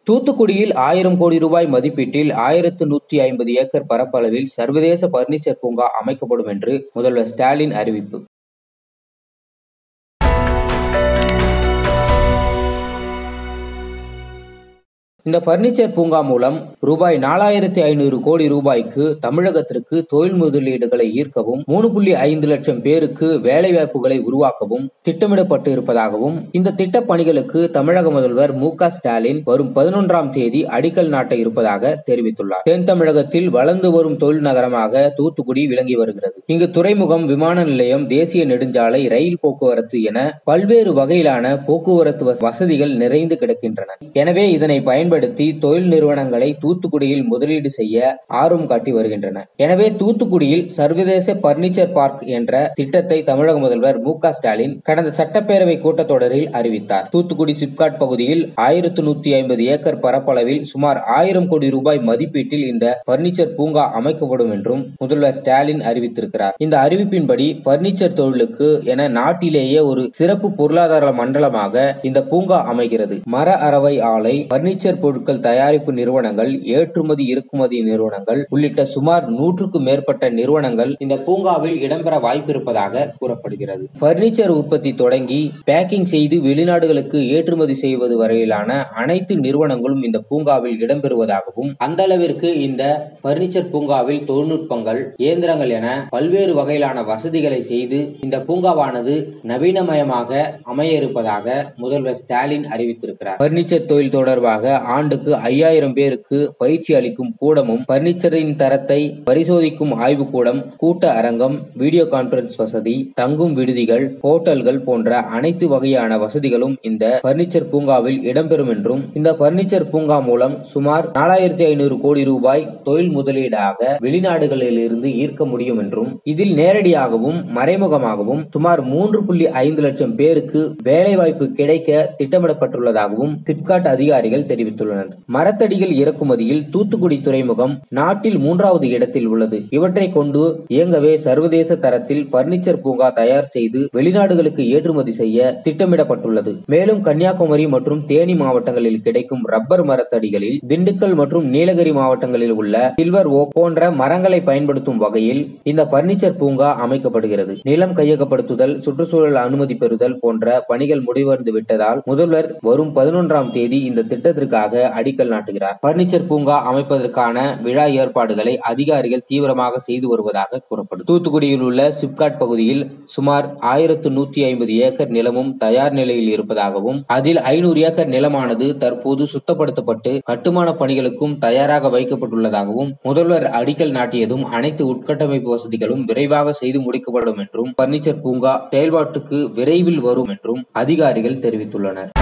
தூத்துக்குடியில் ஆயிரம் கோடி ரூபாய் மதிப்பீட்டில் ஆயிரத்து நூற்றி ஐம்பது ஏக்கர் பரப்பளவில் சர்வதேச பர்னிச்சர் பூங்கா அமைக்கப்படும் என்று முதல்வர் ஸ்டாலின் அறிவிப்பு இந்த பர்னிச்சர் பூங்கா மூலம் ரூபாய் நாலாயிரத்தி ஐநூறு கோடி ரூபாய்க்கு தமிழகத்திற்கு தொழில் முதலீடுகளை ஈர்க்கவும் மூணு புள்ளி ஐந்து லட்சம் பேருக்கு வேலைவாய்ப்புகளை உருவாக்கவும் திட்டமிடப்பட்டு இருப்பதாகவும் இந்த திட்டப் பணிகளுக்கு தமிழக முதல்வர் மு க ஸ்டாலின் வரும் பதினொன்றாம் தேதி அடிக்கல் நாட்ட இருப்பதாக தெரிவித்துள்ளார் தென் தமிழகத்தில் வளர்ந்து வரும் தொழில் நகரமாக தூத்துக்குடி விளங்கி வருகிறது இங்கு துறைமுகம் விமான நிலையம் தேசிய நெடுஞ்சாலை ரயில் போக்குவரத்து என பல்வேறு வகையிலான போக்குவரத்து வச- வசதிகள் நிறைந்து கிடக்கின்றன எனவே இதனை பயன்படுத்தி தொழில் நிறுவனங்களை தூத்துக்குடியில் முதலீடு செய்ய ஆர்வம் காட்டி வருகின்றன எனவே தூத்துக்குடியில் சர்வதேச பர்னிச்சர் பார்க் என்ற திட்டத்தை தமிழக முதல்வர் மு க ஸ்டாலின் கடந்த சட்டப்பேரவை கூட்டத்தொடரில் அறிவித்தார் தூத்துக்குடி சிப்காட் பகுதியில் ஆயிரத்து நூத்தி ஐம்பது ஏக்கர் பரப்பளவில் சுமார் ஆயிரம் கோடி ரூபாய் மதிப்பீட்டில் இந்த பர்னிச்சர் பூங்கா அமைக்கப்படும் என்றும் முதல்வர் ஸ்டாலின் அறிவித்திருக்கிறார் இந்த அறிவிப்பின்படி பர்னிச்சர் தொழிலுக்கு என நாட்டிலேயே ஒரு சிறப்பு பொருளாதார மண்டலமாக இந்த பூங்கா அமைகிறது மர அரவை ஆலை பர்னிச்சர் பொருட்கள் தயாரிப்பு நிறுவனங்கள் ஏற்றுமதி இறக்குமதி நிறுவனங்கள் உள்ளிட்ட சுமார் நூற்றுக்கும் மேற்பட்ட நிறுவனங்கள் இந்த பூங்காவில் இடம்பெற வாய்ப்பிருப்பதாக கூறப்படுகிறது பர்னிச்சர் உற்பத்தி தொடங்கி பேக்கிங் செய்து வெளிநாடுகளுக்கு ஏற்றுமதி செய்வது வரையிலான அனைத்து நிறுவனங்களும் இந்த பூங்காவில் இடம்பெறுவதாகவும் அந்த அளவிற்கு இந்த பர்னிச்சர் பூங்காவில் தொழில்நுட்பங்கள் இயந்திரங்கள் என பல்வேறு வகையிலான வசதிகளை செய்து இந்த பூங்காவானது நவீனமயமாக அமைய இருப்பதாக முதல்வர் ஸ்டாலின் அறிவித்திருக்கிறார் பர்னிச்சர் தொழில் தொடர்பாக ஆண்டுக்கு ஐயாயிரம் பேருக்கு பயிற்சி அளிக்கும் கூடமும் பர்னிச்சரின் தரத்தை பரிசோதிக்கும் ஆய்வுக்கூடம் கூட்ட அரங்கம் வீடியோ கான்பரன்ஸ் வசதி தங்கும் விடுதிகள் ஹோட்டல்கள் போன்ற அனைத்து வகையான வசதிகளும் இந்த பர்னிச்சர் பூங்காவில் இடம்பெறும் என்றும் இந்த பர்னிச்சர் பூங்கா மூலம் சுமார் நாலாயிரத்தி ஐநூறு கோடி ரூபாய் தொழில் முதலீடாக வெளிநாடுகளில் இருந்து ஈர்க்க முடியும் என்றும் இதில் நேரடியாகவும் மறைமுகமாகவும் சுமார் மூன்று புள்ளி ஐந்து லட்சம் பேருக்கு வேலைவாய்ப்பு கிடைக்க திட்டமிடப்பட்டுள்ளதாகவும் சிப்காட் அதிகாரிகள் தெரிவித்துள்ளனர் மரத்தடிகள் இறக்குமதியில் தூத்துக்குடி துறைமுகம் நாட்டில் மூன்றாவது இடத்தில் உள்ளது இவற்றை கொண்டு இயங்கவே சர்வதேச தரத்தில் பர்னிச்சர் பூங்கா தயார் செய்து வெளிநாடுகளுக்கு ஏற்றுமதி செய்ய திட்டமிடப்பட்டுள்ளது மேலும் கன்னியாகுமரி மற்றும் தேனி மாவட்டங்களில் கிடைக்கும் ரப்பர் மரத்தடிகளில் திண்டுக்கல் மற்றும் நீலகிரி மாவட்டங்களில் உள்ள சில்வர் ஓக் போன்ற மரங்களை பயன்படுத்தும் வகையில் இந்த பர்னிச்சர் பூங்கா அமைக்கப்படுகிறது நிலம் கையகப்படுத்துதல் சுற்றுச்சூழல் அனுமதி பெறுதல் போன்ற பணிகள் முடிவடைந்து விட்டதால் முதல்வர் வரும் பதினொன்றாம் தேதி இந்த திட்டத்திற்காக அடிக்கல் நாட்டுகிறார் பர்னிச்சர் பூங்கா அமைப்பதற்கான விழா ஏற்பாடுகளை அதிகாரிகள் தீவிரமாக செய்து வருவதாக கூறப்படும் தூத்துக்குடியில் உள்ள சிப்காட் பகுதியில் சுமார் ஆயிரத்து நூத்தி ஐம்பது ஏக்கர் நிலமும் தயார் நிலையில் இருப்பதாகவும் அதில் ஐநூறு ஏக்கர் நிலமானது தற்போது சுத்தப்படுத்தப்பட்டு கட்டுமான பணிகளுக்கும் தயாராக வைக்கப்பட்டுள்ளதாகவும் முதல்வர் அடிக்கல் நாட்டியதும் அனைத்து உட்கட்டமைப்பு வசதிகளும் விரைவாக செய்து முடிக்கப்படும் என்றும் பர்னிச்சர் பூங்கா செயல்பாட்டுக்கு விரைவில் வரும் என்றும் அதிகாரிகள் தெரிவித்துள்ளனர்